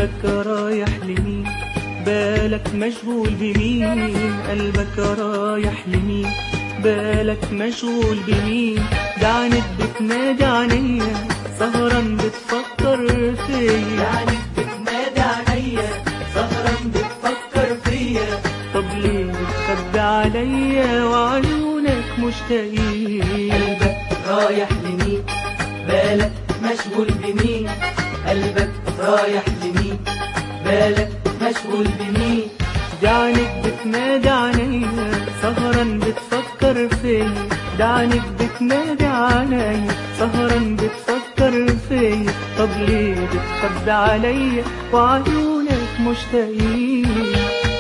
قلبك رايح لمين بالك مشغول بمين قلبك رايح لمين بالك مشغول بمين ده عنك بتنادي عينيا سهران بتفكر فيا يعني بتنادي عليا سهرا بتفكر فيا طب ليه بتخبي عليا وعيونك مشتاقين قلبك رايح لمين بالك مشغول بمين قلبك رايح لمين بالك مشغول بمين دعنك بتنادي عليا سهرا بتفكر فيا دعنك بتنادي عليا سهرا بتفكر فيا طب ليه بتخبي عليا وعيونك مشتاقين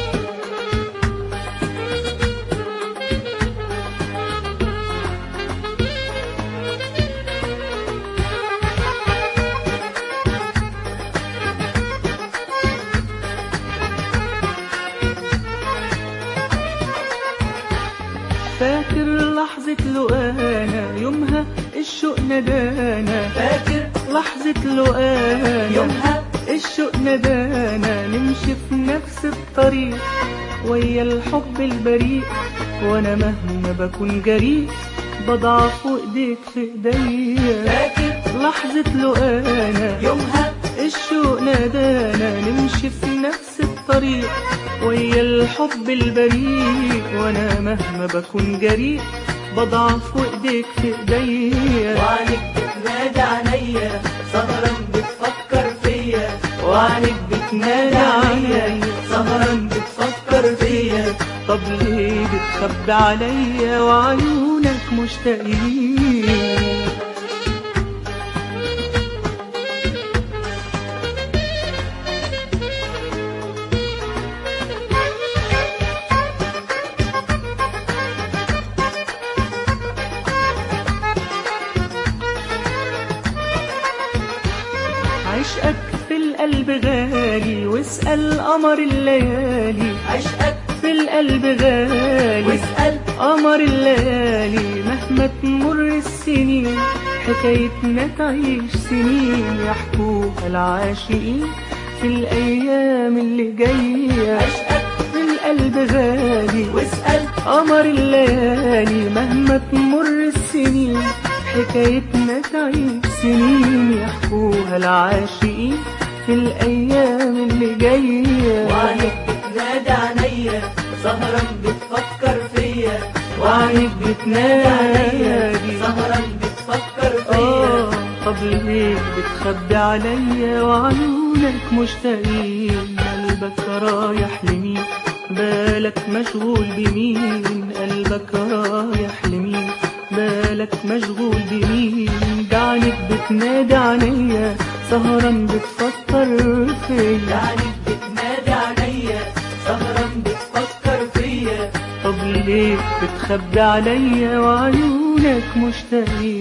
فاكر لحظة لقانا يومها الشوق ندانا فاكر لحظة لقانا يومها الشوق ندانا نمشي في نفس الطريق ويا الحب البريء وانا مهما بكون جريء بضعف وايديك في ايديا فاكر لحظة لقانا يومها الشوق نادانا نمشي في نفس الطريق ويا الحب البريء وانا مهما بكون جريء بضعف وايديك في ايديا وعنك بتنادي عليا سهرا بتفكر فيا وعنك بتنادي عليا سهرا بتفكر فيا طب ليه بتخبي عليا وعيونك مشتاقين عشقك في القلب غالي واسأل قمر الليالي عشقك في القلب غالي واسأل قمر الليالي مهما تمر السنين حكايتنا تعيش سنين يحكوها العاشقين في الأيام اللي جاية عشقك في القلب غالي واسأل قمر الليالي مهما تمر السنين حكايتنا تعيش سنين يحكوها العاشقين في الأيام اللي جاية وعنك بتنادي عليا سهرا بتفكر فيا وعنك بتنادي سهرا بتفكر فيا آه طب ليه بتخبي عليا وعيونك مشتاقين قلبك رايح لمين بالك مشغول بمين قلبك رايح لمين بالك مشغول بمين دعنك بتنادي عليا سهرا بتفكر فيا يعني بتنادي عليا سهرا بتفكر فيا طب ليه بتخبي عليا وعيونك مشتاقين